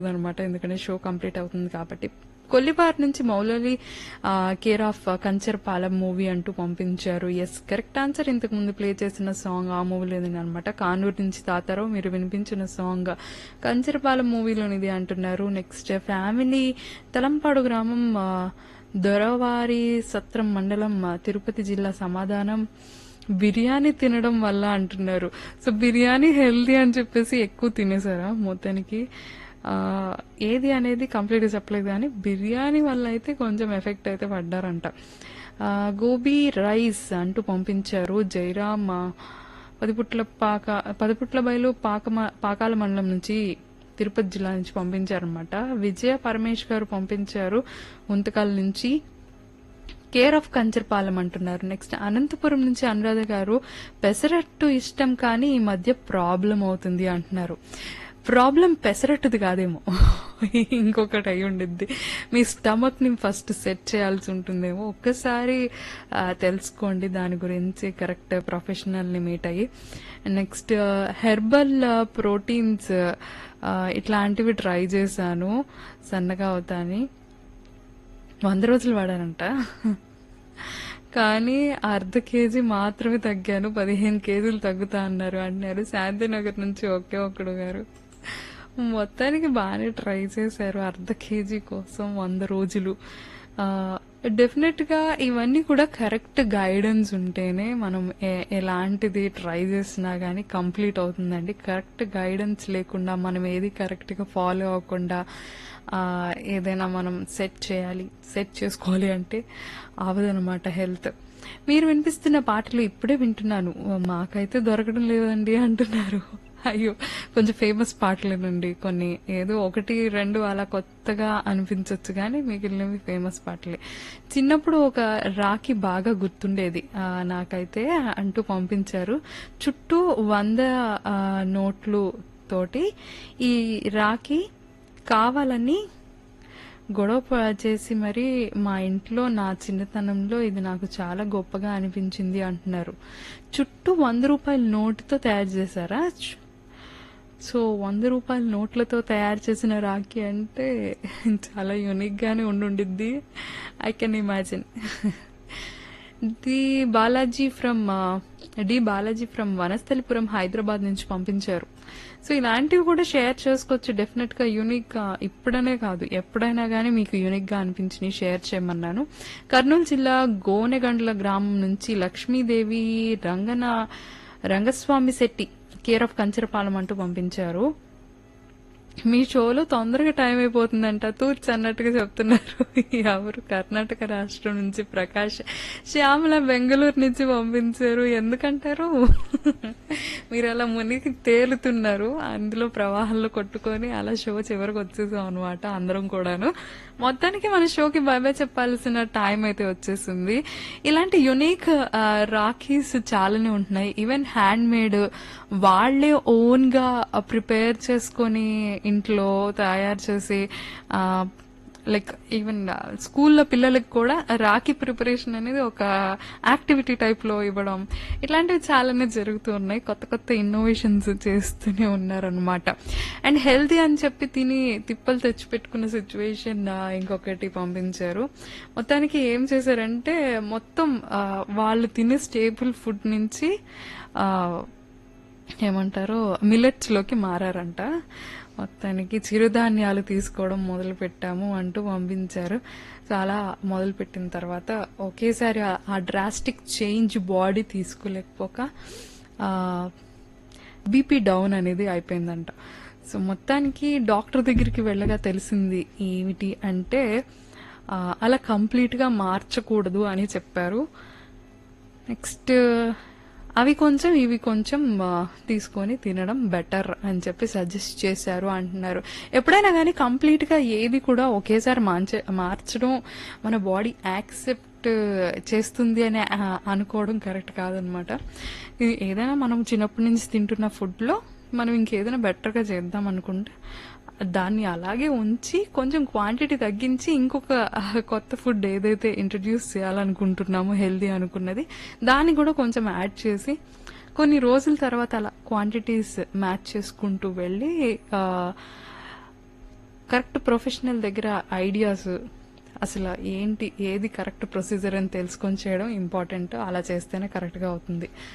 అనమాట ఎందుకంటే show complete అవుతుంది కాబట్టి కొల్లిపార్ నుంచి Moulali care of Kancharapalem movie అంటూ పంపించారు ఎస్ కరెక్ట్ ఆన్సర్ ఇంతకు ముందు ప్లే చేసిన సాంగ్ ఆ మూవీలోనిది అనమాట కానూరు నుంచి తాతారో మీరు వినిపించిన సాంగ్ కంచరపాలెం మూవీలోనిది అంటున్నారు నెక్స్ట్ ఫ్యామిలీ తలంపాడు గ్రామం ఆ, దొరవారి సత్రం మండలం ఆ, తిరుపతి జిల్లా సమాధానం బిర్యానీ తినడం వల్ల అంటున్నారు సో బిర్యానీ హెల్దీ అని చెప్పేసి ఎక్కువ తినేసారా మొత్తానికి ఆ, ఏది అనేది కంప్లీట్ చెప్పలేదు కానీ బిర్యానీ వల్ల అయితే కొంచెం ఎఫెక్ట్ అయితే పడ్డారంట ఆ, గోబీ రైస్ అంటూ పంపించారు జైరామ్ ఆ, పదిపుట్ల పాక పదిపుట్ల బయలు పాక పాకాల మండలం నుంచి తిరుపతి జిల్లా నుంచి పంపించారనమాట విజయ పరమేష్ గారు పంపించారు ఉంతకాల నుంచి కేర్ ఆఫ్ కంచర్పాలెం అంటున్నారు నెక్స్ట్ అనంతపురం నుంచి అనురాధ గారు పెసరట్టు ఇష్టం కానీ ఈ మధ్య ప్రాబ్లం అవుతుంది అంటున్నారు ప్రాబ్లం పెసరట్టుది కాదేమో ఇంకొకటి అయి ఉండిద్ది మీ స్టమక్ ని ఫస్ట్ సెట్ చేయాల్సి ఉంటుందేమో ఒక్కసారి ఆ, తెలుసుకోండి దాని గురించి కరెక్ట్ ప్రొఫెషనల్ ని మీట్ అయ్యి నెక్స్ట్ హెర్బల్ ప్రోటీన్స్ ఇట్లాంటివి ట్రై చేశాను సన్నగా అవుతాని వంద రోజులు వాడానంట కానీ అర్ధ కేజీ మాత్రమే తగ్గాను పదిహేను కేజీలు తగ్గుతా అన్నారు అంటున్నారు శాంతినగర్ నుంచి ఒకే ఒక్కడు గారు మొత్తానికి బాగానే ట్రై చేశారు అర్ధ కేజీ కోసం వంద రోజులు డెఫినెట్ గా ఇవన్నీ కూడా కరెక్ట్ గైడెన్స్ ఉంటేనే మనం ఏ- ఎలాంటిది ట్రై చేసినా గానీ కంప్లీట్ అవుతుందండి కరెక్ట్ గైడెన్స్ లేకుండా మనం ఏది కరెక్ట్ గా ఫాలో అవ్వకుండా ఆ, ఏదైనా మనం సెట్ చేయాలి సెట్ చేసుకోవాలి అంటే అవదనమాట హెల్త్ మీరు వినిపిస్తున్న పాటలు ఇప్పుడే వింటున్నాను మాకైతే దొరకడం లేదండి అంటున్నారు అయ్యో కొంచెం ఫేమస్ పాటలేనండి కొన్ని ఏదో ఒకటి రెండు అలా కొత్తగా అనిపించవచ్చు కానీ మిగిలినవి ఫేమస్ పాటలే చిన్నప్పుడు ఒక రాఖీ బాగా గుర్తుండేది ఆ, నాకైతే అంటూ పంపించారు చుట్టూ వంద ఆ, నోట్లు తోటి ఈ రాఖీ కావాలని గొడవ ప- చేసి మరి మా ఇంట్లో నా చిన్నతనంలో ఇది నాకు చాలా గొప్పగా అనిపించింది అంటున్నారు చుట్టూ వంద రూపాయల నోటుతో తయారు చేశారా చ్- సో వంద రూపాయల నోట్లతో తయారు చేసిన రాఖీ అంటే చాలా యూనిక్ గానే ఉండుండిద్ది I can imagine the Balaji from D Balaji from Vanasthalipuram Hyderabad నుంచి పంపించారు సో ఇలాంటివి కూడా షేర్ చేసుకోవచ్చు డెఫినెట్ గా యూనిక్ గా ఇప్పుడనే కాదు ఎప్పుడైనా గానీ మీకు యూనిక్ గా అనిపించినవి షేర్ చేయమన్నాను కర్నూలు జిల్లా గోనెగండ్ల గ్రామం నుంచి లక్ష్మీదేవి రంగన రంగస్వామి శెట్టి కేర్ ఆఫ్ కంచరపాలెం అంటూ పంపించారు మీ షోలో తొందరగా టైం అయిపోతుందంట తూర్చి అన్నట్టుగా చెప్తున్నారు ఎవరు కర్ణాటక రాష్ట్రం నుంచి ప్రకాష్ శ్యామల బెంగళూరు నుంచి పంపించారు ఎందుకంటారు మీరు అలా మునిగి తేలుతున్నారు అందులో ప్రవాహంలో కొట్టుకొని అలా షో చివరికి వచ్చేసాం అనమాట అందరం కూడాను మొత్తానికి మన షోకి బై బై చెప్పాల్సిన టైం అయితే వచ్చేసింది ఇలాంటి యునిక్ రాఖీస్ చాలానే ఉంటున్నాయి ఈవెన్ హ్యాండ్ మేడ్ వాళ్లే ఓన్ గా ప్రిపేర్ చేసుకొని ఇంట్లో తయారు చేసి లైక్ ఈవెన్ స్కూల్లో పిల్లలకి కూడా రాఖీ ప్రిపరేషన్ అనేది ఒక యాక్టివిటీ టైప్ లో ఇవ్వడం ఇట్లాంటివి చాలానే జరుగుతూ ఉన్నాయి కొత్త కొత్త ఇన్నోవేషన్స్ చేస్తూనే ఉన్నారనమాట అండ్ హెల్తీ అని చెప్పి తిని తిప్పలు తెచ్చిపెట్టుకున్న సిచ్యువేషన్ ఇంకొకటి పంపించారు మొత్తానికి ఏం చేశారంటే మొత్తం ఆ, వాళ్ళు తినే స్టేబుల్ ఫుడ్ నుంచి ఆ, ఏమంటారు మిల్లెట్స్ లోకి మారారంట మొత్తానికి చిరుధాన్యాలు తీసుకోవడం మొదలు పెట్టాము అంటూ పంపించారు చాలా మొదలు పెట్టిన తర్వాత ఒకేసారి ఆ- ఆ డ్రాస్టిక్ చేంజ్ బాడీ తీసుకోలేకపోక బీపీ డౌన్ అనేది అయిపోయిందంట సో మొత్తానికి డాక్టర్ దగ్గరికి వెళ్ళగా తెలిసింది ఏమిటి అంటే ఆ, అలా కంప్లీట్ గా మార్చకూడదు అని చెప్పారు నెక్స్ట్ అవి కొంచెం ఇవి కొంచెం ఆ, తీసుకొని తినడం బెటర్ అని చెప్పి సజెస్ట్ చేశారు అంటున్నారు ఎప్పుడైనా కానీ కంప్లీట్ గా ఏది కూడా ఒకేసారి మార్చ మార్చడం మన బాడీ యాక్సెప్ట్ చేస్తుంది అని ఆ, అనుకోవడం కరెక్ట్ కాదనమాట ఇది ఏదైనా మనం చిన్నప్పటి నుంచి తింటున్న ఫుడ్ లో మనం ఇంకేదైనా బెటర్ గా చేద్దాం అనుకుంటే దాన్ని అలాగే ఉంచి కొంచెం క్వాంటిటీ తగ్గించి ఇంకొక ఆ, కొత్త ఫుడ్ ఏదైతే ఇంట్రడ్యూస్ చేయాలనుకుంటున్నామో హెల్దీ అనుకున్నది దాన్ని కూడా కొంచెం యాడ్ చేసి కొన్ని రోజుల తర్వాత అలా క్వాంటిటీస్ మ్యాచ్ చేసుకుంటూ వెళ్ళి ఆ, కరెక్ట్ ప్రొఫెషనల్ దగ్గర ఐడియాస్ అసలు ఏంటి ఏది కరెక్ట్ ప్రొసీజర్ అని తెలుసుకొని చేయడం ఇంపార్టెంట్ అలా చేస్తేనే కరెక్ట్గా అవుతుంది